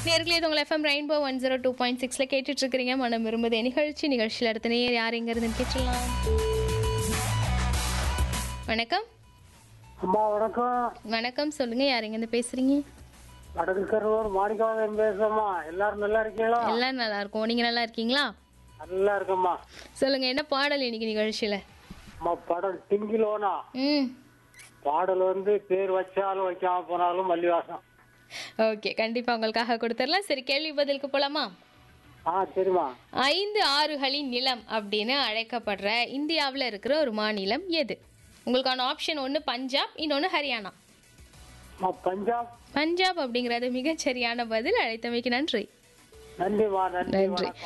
நேர்களே இது உங்கள் FM rainbow one zero two point சிக்ஸில் கேட்டுட்டு இருக்கிறீங்க மனம் விரும்புதே நிகழ்ச்சி நிகழ்ச்சியில் அடுத்த நேர் யார் எங்க இருந்து கேட்கலாம் வணக்கம் அம்மா வணக்கம் வணக்கம் சொல்லுங்க யார் எங்க இருந்து பேசுறீங்க வடக்கு கருவூர் மாணிக்காவன் பேசுறேம்மா எல்லாரும் நல்லா இருக்கீங்களா எல்லாம் நல்லா இருக்கும் நீங்க நல்லா இருக்கீங்களா நல்லா இருக்கம்மா சொல்லுங்க என்ன பாடல் இன்னைக்கு நிகழ்ச்சியில அம்மா படம் டிங்கிலோனா ம் பாடல் வந்து பேர் வச்சாலும் வைக்காம போனாலும் மல்லிவாசம் ஓகே கண்டிப்பா உங்களுக்காக கொடுத்துடலாம் சரி கேள்வி பதிலுக்கு போலாமா ஆ சரிம்மா ஐந்து ஆறுகளின் நிலம் அப்படின்னு அழைக்கப்படுற இந்தியாவில் இருக்கிற ஒரு மாநிலம் எது உங்களுக்கான ஆப்ஷன் ஒன்று பஞ்சாப் இன்னொன்று ஹரியானா அம்மா பஞ்சாப் பஞ்சாப் அப்படிங்கிறது மிகச்சரியான பதில் அழைத்தமைக்கு நன்றி நன்றிம்மா நன்றி நன்றி வணக்கம்